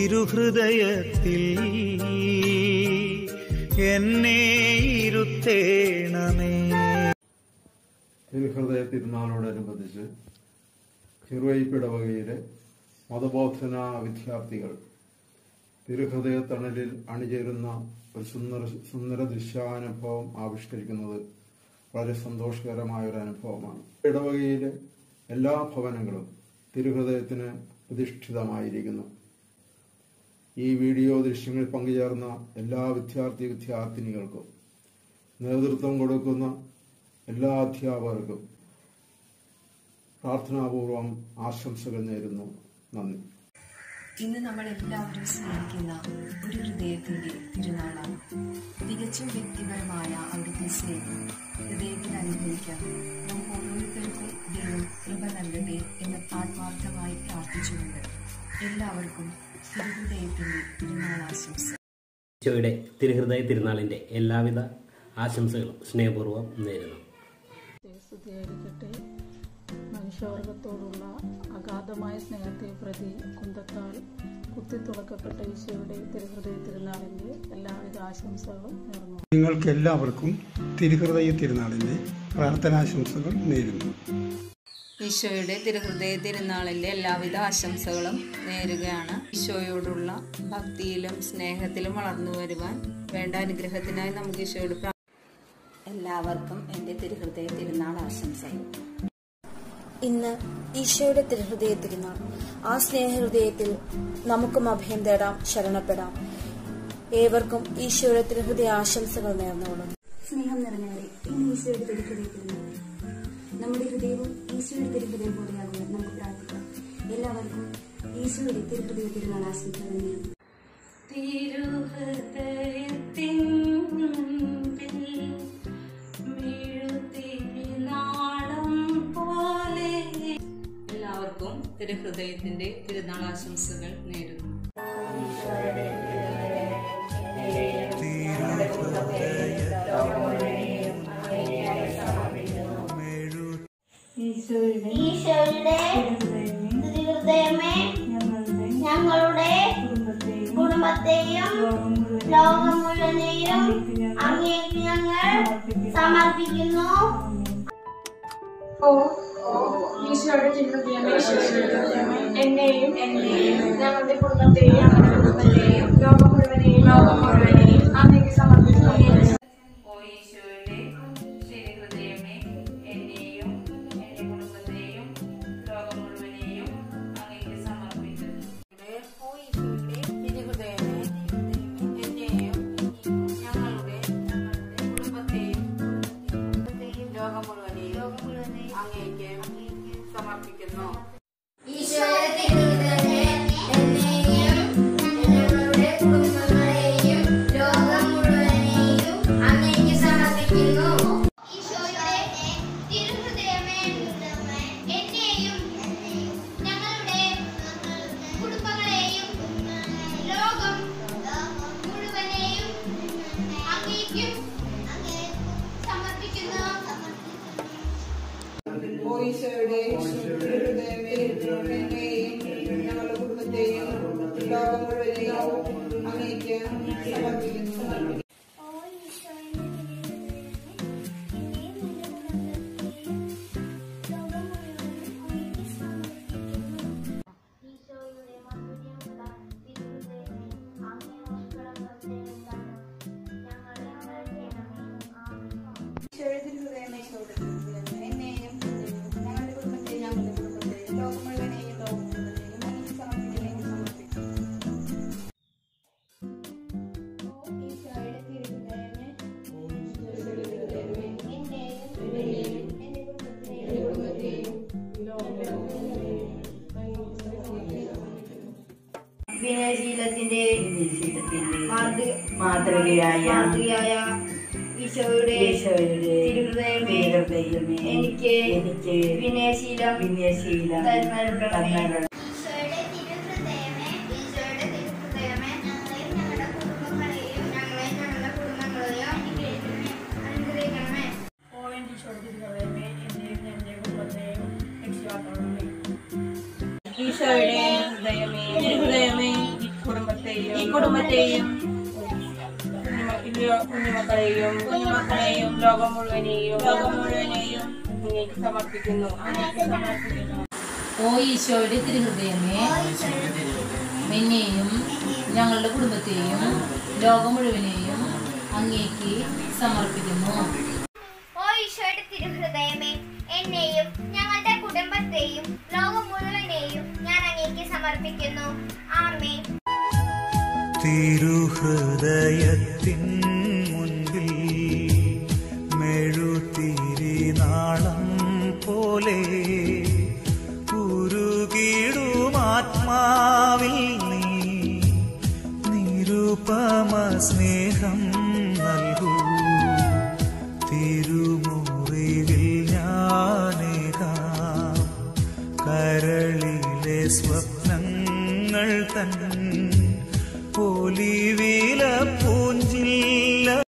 തിരുഹൃദയത്തിൽ എന്നെ ഇരുത്തേണമേ തിരുഹൃദയ തിരുനാളോടനുബന്ധിച്ച് ചെറുവൈപ്പിടവകയിലെ മതബോധന വിദ്യാർത്ഥികൾ തിരുഹൃദയ തണലിൽ അണിചേരുന്ന ഒരു സുന്ദര സുന്ദര ദൃശ്യാനുഭവം ആവിഷ്കരിക്കുന്നത് വളരെ സന്തോഷകരമായ ഒരു അനുഭവമാണ് ഇടവകയിലെ എല്ലാ ഭവനങ്ങളും തിരുഹൃദയത്തിന് പ്രതിഷ്ഠിതമായിരിക്കുന്നു ഈ വീഡിയോ ദൃശ്യങ്ങളിൽ പങ്കുചേർന്ന എല്ലാ വിദ്യാർത്ഥി വിദ്യാർത്ഥിനികൾക്കും നേതൃത്വം കൊടുക്കുന്ന എല്ലാ അധ്യാപകർക്കും പ്രാർത്ഥനാപൂർവം ആശംസകൾ നേരുന്നു നന്ദി ഇന്ന് നമ്മൾ എല്ലാവരും സ്നേഹിക്കുന്ന ഒരു ഹൃദയത്തിന്റെ തിരുനാളാണ് തികച്ചും വ്യക്തിപരമായ അവിടുത്തെ സ്നേഹം ഹൃദയത്തിൽ അനുഭവിക്കാൻ നാം ഓരോരുത്തർക്കും ദൈവം കൃപ നൽകട്ടെ എന്ന് ആത്മാർത്ഥമായി പ്രാർത്ഥിച്ചുകൊണ്ട് എല്ലാവർക്കും തിരുഹൃദയത്തിന്റെ തിരുനാൾ ആശംസ ഈശോയുടെ തിരുഹൃദയ തിരുനാളിൻ്റെ എല്ലാവിധ ആശംസകളും സ്നേഹപൂർവ്വം നേരുന്നു സ്തുതിയായിരിക്കട്ടെ മനുഷ്യവർഗത്തോടുള്ള അഗാധമായ സ്നേഹത്തെ പ്രതി കുന്തത്താൽ കുത്തിത്തുളക്കപ്പെട്ട ഈശോയുടെ തിരുഹൃദയ തിരുനാളിൻ്റെ എല്ലാവിധ ആശംസകളും നേർന്നു നിങ്ങൾക്ക് എല്ലാവർക്കും തിരുഹൃദയ തിരുനാളിൻ്റെ പ്രാർത്ഥനാശംസകൾ നേരുന്നു ഈശോയുടെ തിരുഹൃദയ തിരുനാളിൻ്റെ എല്ലാവിധ ആശംസകളും നേരുകയാണ് ഈശോയോടുള്ള ഭക്തിയിലും സ്നേഹത്തിലും വളർന്നു വരുവാൻ വേണ്ട അനുഗ്രഹത്തിനായി നമുക്ക് ഈശോയോട് പ്രാ- എല്ലാവർക്കും എൻ്റെ തിരുഹൃദയ തിരുനാൾ ആശംസകൾ ഇന്ന് ഈശോയുടെ തിരുഹൃദയ തിരുനാൾ ആ സ്നേഹഹൃദയത്തിൽ നമുക്കും അഭയം തേടാം ശരണപ്പെടാം ഏവർക്കും ഈശോയുടെ തിരുഹൃദയ ആശംസകൾ നേർന്നോളും സ്നേഹം നിറഞ്ഞവരെ ഇന്ന് ഈശോയുടെ തിരുഹൃദയ തിരുനാൾ നമ്മുടെ ഹൃദയവും ഈശോയുടെ തിരുഹൃദയം പോലെയാകുവാൻ നമുക്ക് പ്രാർത്ഥിക്കാം എല്ലാവർക്കും ഈശോയുടെ തിരുഹൃദയ തിരുനാൾ ആശംസകൾ നേരുന്നു തിരുഹൃദയത്തിൻ മുൻപിൽ വീഴുതിരുനാളം പോലെ എല്ലാവർക്കും തിരുഹൃദയത്തിന്റെ തിരുനാൾ ആശംസകൾ നേരുന്നു ഈശോയുടെ ഹൃദയമേ ഞങ്ങളുടെ കുടുംബത്തെയും ലോകം മുഴുവനെയും അങ്ങേക്ക് ഞങ്ങൾ സമർപ്പിക്കുന്നു ഓ ഈശോയുടെ തിരുഹൃദയമേ ഈശോയുടെ എന്നെയും എന്നെയും ഞങ്ങളുടെ കുടുംബത്തെയും ഞങ്ങളുടെ കുടുംബത്തെയും ലോകം മുഴുവനെയും ലോകം മുഴുവനെയും അങ്ങേക്ക് സമർപ്പിക്കുന്നു ഓ ഈശോയുടെ തിരുഹൃദയമേ എന്നെയും എന്റെ കുടുംബത്തെയും ലോകം മുഴുവനെയും അങ്ങേക്ക് സമർപ്പിക്കുന്നു ഈശോയുടെ തിരുഹൃദയമേ എന്നെയും ഞങ്ങളുടെ കുടുംബങ്ങളെയും ലോകം മുഴുവനെയും അങ്ങേക്ക് സമർപ്പിക്കുന്നു ഈശോയുടെ തിരുഹൃദയമേ എന്നെയും ഞങ്ങളുടെ കുടുംബങ്ങളെയും ലോകം മുഴുവനെയും അങ്ങേക്കും സമർപ്പിക്കുന്നു ഈശോയുടെ ഹൃദയമേ എന്നെയും ഞങ്ങളുടെ കുടുംബത്തെയും ലോകം മുഴുവനെയും അങ്ങേക്ക് സമർപ്പിക്കുന്നു ഈശോയുടെ തിരുഹൃദയമേ ഈശോയുടെ തിരുഹൃദയമേ എന്നെയും ഞങ്ങളുടെ കുടുംബത്തെയും ഞങ്ങളുടെ കുടുംബത്തെയും ലോകം മുഴുവനെയും ലോകം മുഴുവനെയും അങ്ങേക്ക് സമർപ്പിക്കുന്നു സമർപ്പിക്കുന്നു ഈശോയുടെ തിരുഹൃദയമേ എന്നെയും എന്റെ കുടുംബത്തെയും വിനയശീലത്തിന്റെ മാതൃകയായ മാതൃകയായ ഈശോയുടെ ഈശോയുടെ തിരുഹൃദയമേ എനിക്ക് എനിക്ക് വിനയശീലം വിനയശീലം തന്മരണമേ ഈശോയുടെ തിരുഹൃദയമേ ഈശോയുടെ തിരുഹൃദയമേ ഞങ്ങളെയും ഞങ്ങളുടെ കുടുംബങ്ങളെയും ഞങ്ങളെയും ഞങ്ങളുടെ കുടുംബങ്ങളെയും അനുഗ്രഹിക്കണമേ ഈശോയുടെ ഹൃദയമേ ഹൃദയമേ കുടുംബ ഈ കുടുംബത്തെയും കുഞ്ഞുമക്കളെയും കുഞ്ഞുമക്കളെയും ലോകം മുഴുവനെയും ലോകം മുഴുവനെയും അങ്ങേക്ക് സമർപ്പിക്കുന്നു ഓ ഈശോയുടെ തിരുഹൃദയമേ എന്നെയും ഞങ്ങളുടെ കുടുംബത്തെയും ലോകം മുഴുവനെയും അങ്ങേക്ക് സമർപ്പിക്കുന്നു ഓ ഈശോയുടെ തിരുഹൃദയമേ എന്നെയും ഞങ്ങളുടെ കുടുംബത്തെയും ലോകം മുഴുവനെയും ഞാൻ അങ്ങേക്ക് സമർപ്പിക്കുന്നു ആമേ തിരുഹൃദയത്തിൻ മുൻപിൽ മെഴുതിരിനാളം പോലെ ഉരുകിടുമാത്മാവിൽ നീ നിരുപമ സ്നേഹം നൽകൂ തിരുമുറിവിൽ ഞാനേകാം കരളിലെ സ്വപ്നങ്ങൾ തൻ ഒലിവില പൂഞ്ചില്ല